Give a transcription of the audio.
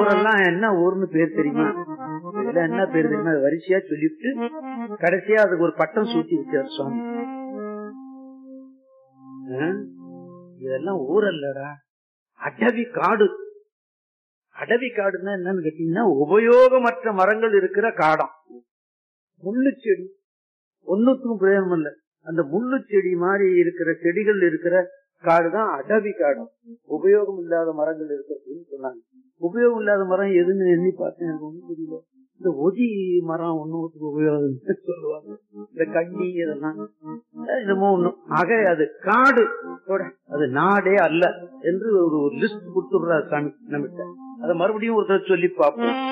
ஊரெல்லாம் என்ன ஊர்னு பேர் தெரியுமா இதெல்லாம் என்ன பேர் தெரியுமா அது வரிசையா சொல்லிவிட்டு கடைசியா அதுக்கு ஒரு பட்டம் சூட்டி வச்சார் சுவாமி ஆ? இதெல்லாம் ஊரல்லடா அடவி காடு அடவி காடுன்னா என்னன்னு கேட்டீங்கன்னா உபயோகமற்ற மரங்கள் இருக்கிற காடம் முள்ளு செடி ஒன்னுக்கும் பிரயோஜனம் இல்ல அந்த முள்ளு செடி மாதிரி இருக்கிற செடிகள் இருக்கிற காடுதான் அடவி காடும் உபயோகம் இல்லாத மரங்கள் இருக்கிறதுன்னு சொன்னாங்க உபயோகம் இல்லாத மரம் எதுன்னு எண்ணி பார்த்தேன் எனக்கு ஒண்ணும் புரியல இந்த ஒதி மரம் ஒண்ணுக்கு உபயோகம் சொல்லுவாங்க இந்த கண்ணி இதெல்லாம் என்னமோ ஒண்ணும் ஆக அது காடு கூட அது நாடே அல்ல என்று ஒரு லிஸ்ட் கொடுத்துடுறாரு சாமி நம்மகிட்ட அதை மறுபடியும் ஒரு தடவை சொல்லி பார்ப்போம்